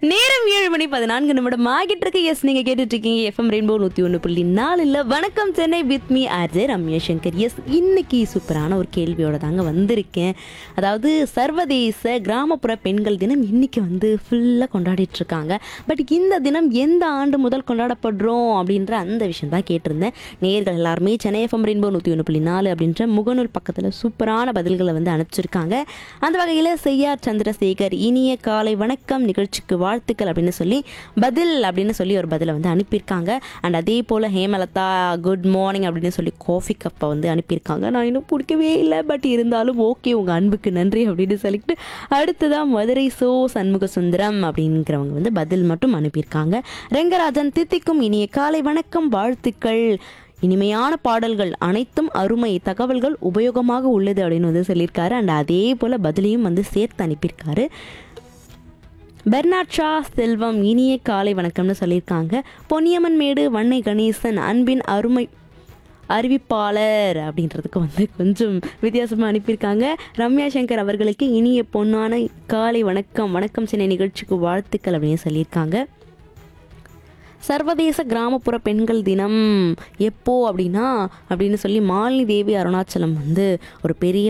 நேரம் ஏழு மணி பதினான்கு நிமிடம் ஆகிட்டு இருக்கு எஸ் நீங்க கேட்டுட்டு இருக்கீங்க எஃப்எம் ரெயின்போ நூத்தி ஒன்று புள்ளி நாலுல வணக்கம் Chennai with me RJ Ramya Shankar yes இன்னைக்கு சூப்பரான ஒரு கேள்வியோட தாங்க வந்திருக்கேன் அதாவது சர்வதேச கிராமப்புற பெண்கள் தினம் இன்னைக்கு வந்து ஃபுல்லாக கொண்டாடிட்டு இருக்காங்க பட் இந்த தினம் எந்த ஆண்டு முதல் கொண்டாடப்படுறோம் அப்படின்ற அந்த விஷயம் தான் கேட்டிருந்தேன் நேர்கள் எல்லாருமே சென்னை எஃப்எம் ரெயின்போ நூற்றி ஒன்று புள்ளி நாலு அப்படின்ற முகநூல் பக்கத்தில் சூப்பரான பதில்களை வந்து அனுப்பிச்சிருக்காங்க அந்த வகையில் செய்யார் சந்திரசேகர் இனிய காலை வணக்கம் நிகழ்ச்சிக்கு வாழ்த்துக்கள் அப்படின்னு சொல்லி பதில் அப்படின்னு சொல்லி ஒரு பதிலை வந்து அனுப்பியிருக்காங்க அண்ட் அதே போல் ஹேமலதா குட் மார்னிங் அப்படின்னு சொல்லி காஃபி கப்பை வந்து அனுப்பியிருக்காங்க நான் இன்னும் பிடிக்கவே இல்லை பட் இருந்தாலும் ஓகே உங்கள் அன்புக்கு நன்றி அப்படின்னு சொல்லிட்டு அடுத்ததாக மதுரை சோ சண்முக சுந்தரம் அப்படிங்கிறவங்க வந்து பதில் மட்டும் அனுப்பியிருக்காங்க ரெங்கராஜன் தித்திக்கும் இனிய காலை வணக்கம் வாழ்த்துக்கள் இனிமையான பாடல்கள் அனைத்தும் அருமை தகவல்கள் உபயோகமாக உள்ளது அப்படின்னு வந்து சொல்லியிருக்காரு அண்ட் அதே போல் பதிலையும் வந்து சேர்த்து அனுப்பியிருக்காரு பெர்னாட் ஷா செல்வம் இனிய காலை வணக்கம்னு சொல்லியிருக்காங்க பொன்னியம்மன் மேடு வன்னை கணேசன் அன்பின் அருமை அறிவிப்பாளர் அப்படின்றதுக்கு வந்து கொஞ்சம் வித்தியாசமாக அனுப்பியிருக்காங்க ரம்யா சங்கர் அவர்களுக்கு இனிய பொன்னான காலை வணக்கம் வணக்கம் சென்னை நிகழ்ச்சிக்கு வாழ்த்துக்கள் அப்படின்னு சொல்லியிருக்காங்க சர்வதேச கிராமப்புற பெண்கள் தினம் எப்போ அப்படின்னா அப்படின்னு சொல்லி மாலினி தேவி அருணாச்சலம் வந்து ஒரு பெரிய